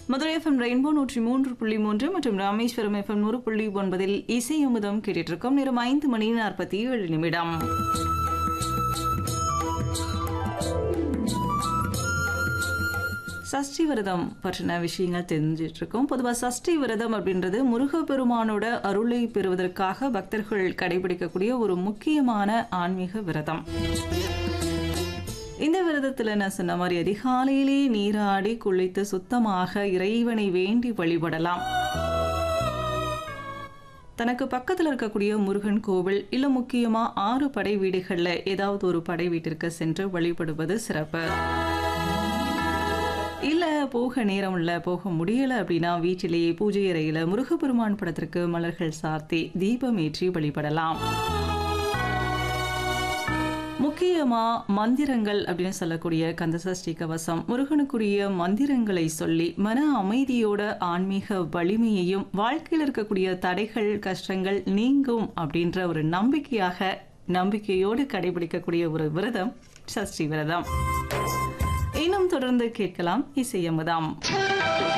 Madurai FM rainbow நூற்றி மூன்று புள்ளி மூன்று மற்றும் ராமேஸ்வரம் எஃப்எம் நூறு புள்ளி ஒன்பதில் இசை அமுதம் கேட்டுட்டு இருக்கோம் நேரம் ஐந்து மணி நாற்பத்தி ஏழு நிமிடம் சஷ்டி விரதம் பற்றின விஷயங்கள் தெரிஞ்சிட்டு இருக்கோம் பொதுவாக சஷ்டி விரதம் அப்படின்றது முருகப்பெருமானோட அருளை பெறுவதற்காக பக்தர்கள் கடைபிடிக்கக்கூடிய ஒரு முக்கியமான ஆன்மீக விரதம் இந்த விரதத்துல நான் சொன்ன மாதிரி அதிகாலையிலே நீராடி குளித்து சுத்தமாக இறைவனை வேண்டி வழிபடலாம் தனக்கு பக்கத்துல இருக்கக்கூடிய முருகன் கோவில் இல்ல முக்கியமா ஆறு படை வீடுகள்ல ஏதாவது ஒரு படை வீட்டிற்கு சென்று வழிபடுவது சிறப்பு இல்ல போக நேரம் இல்ல போக முடியல அப்படின்னா வீட்டிலேயே பூஜை அறையில முருகப்பெருமான் படத்திற்கு மலர்கள் சார்த்தி தீபம் ஏற்றி வழிபடலாம் முக்கியமா மந்திரங்கள் அப்படின்னு சொல்லக்கூடிய கந்தசஷ்டி கவசம் முருகனுக்குரிய மந்திரங்களை சொல்லி மன அமைதியோட ஆன்மீக வலிமையையும் வாழ்க்கையில் இருக்கக்கூடிய தடைகள் கஷ்டங்கள் நீங்கும் அப்படின்ற ஒரு நம்பிக்கையாக நம்பிக்கையோடு கடைபிடிக்கக்கூடிய ஒரு விரதம் சஷ்டி விரதம் இன்னும் தொடர்ந்து கேட்கலாம் இசையமுதாம்